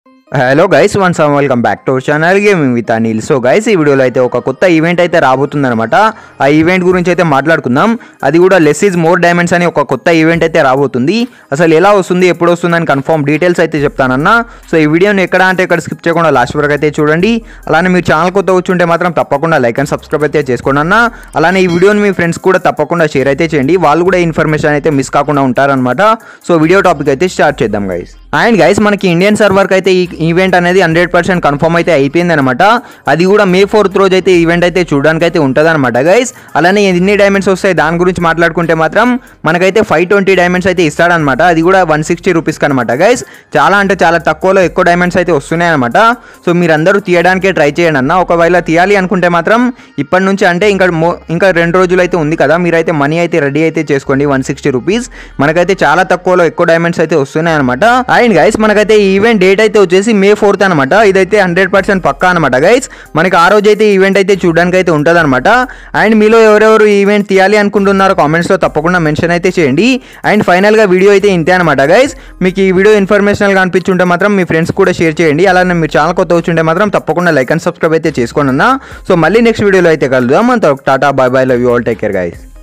hello guys once welcome back to our channel gaming with Anil so guys ఈ వీడియోలో అయితే ఒక కొత్త ఈవెంట్ అయితే రాబోతుందన్నమాట ఆ ఈవెంట్ గురించి అయితే మాట్లాడుకుందాం అది కూడా లెస్ ఈజ్ మోర్ డైమండ్స్ అని ఒక కొత్త ఈవెంట్ అయితే రాబోతుంది అసలు ఎలా వస్తుంది ఎప్పుడు వస్తుంది అని కన్ఫర్మ్ డీటెయిల్స్ అయితే చెప్తానన్న సో ఈ వీడియోని ఎక్కడ అంటే ఎక్కడ స్కిప్ చేయకుండా లాస్ట్ వరకు అయితే చూడండి అలానే మీరు ఛానల్ కొత్త వచ్చుంటే మాత్రం తప్పకుండా లైక్ అండ్ సబ్స్క్రైబ్ అయితే చేసుకోండి అన్న అలానే ఈ వీడియోని మీ ఫ్రెండ్స్ కూడా తప్పకుండా షేర్ అయితే చేయండి వాళ్ళు కూడా ఇన్ఫర్మేషన్ అయితే మిస్ కాకుండా ఉంటారనమాట సో వీడియో టాపిక్ అయితే స్టార్ట్ చేద్దాం గైస్ అండ్ గైస్ మనకి ఇండియన్ సర్వర్కి అయితే ఈ ఈవెంట్ అనేది హండ్రెడ్ పర్సెంట్ కన్ఫర్మ్ అయితే అయిపోయింది అనమాట అది కూడా మే ఫోర్త్ రోజు అయితే ఈవెంట్ అయితే చూడడానికి అయితే ఉంటుంది అనమాట గైస్ అలానే ఎన్ని డైమండ్స్ వస్తాయి దాని గురించి మాట్లాడుకుంటే మాత్రం మనకైతే ఫైవ్ ట్వంటీ డైమండ్స్ అయితే ఇస్తాడనమాట అది కూడా వన్ సిక్స్టీ రూపీస్కి అనమాట గైస్ చాలా అంటే చాలా తక్కువలో ఎక్కువ డైమండ్స్ అయితే వస్తున్నాయి అనమాట సో మీరందరూ తీయడానికే ట్రై చేయండి అన్న ఒకవేళ తీయాలి అనుకుంటే మాత్రం ఇప్పటి నుంచి అంటే ఇంకా మో- ఇంకా రెండు రోజులు అయితే ఉంది కదా మీరైతే మనీ అయితే రెడీ అయితే చేసుకోండి వన్ సిక్స్టీ రూపీస్ మనకైతే చాలా తక్కువలో ఎక్కువ డైమండ్స్ అయితే వస్తున్నాయి అనమాట అండ్ గైస్ మనకైతే ఈవెంట్ డేట్ అయితే వచ్చేసి మే ఫోర్త్ అనమాట ఇదైతే హండ్రెడ్ పర్సెంట్ పక్కా అనమాట గైస్ మనకి ఆ రోజు అయితే ఈవెంట్ అయితే చూడడానికి అయితే ఉంటుంది అనమాట అండ్ మీలో ఎవరెవరు ఈవెంట్ తీయాలి అనుకుంటున్నారో కామెంట్స్లో తప్పకుండా మెన్షన్ అయితే చేయండి అండ్ ఫైనల్గా వీడియో అయితే ఇంతే అనమాట గైస్ మీకు ఈ వీడియో ఇన్ఫర్మేషనల్గా అనిపించుంటే మాత్రం మీ ఫ్రెండ్స్ కూడా షేర్ చేయండి అలానే మీరు ఛానల్ కొత్త వచ్చుంటే మాత్రం తప్పకుండా లైక్ అండ్ సబ్స్క్రైబ్ అయితే చేసుకోండి అన్న సో మళ్ళీ నెక్స్ట్ వీడియోలో అయితే కలుద్దాం అంత tata bye bye love you all take care guys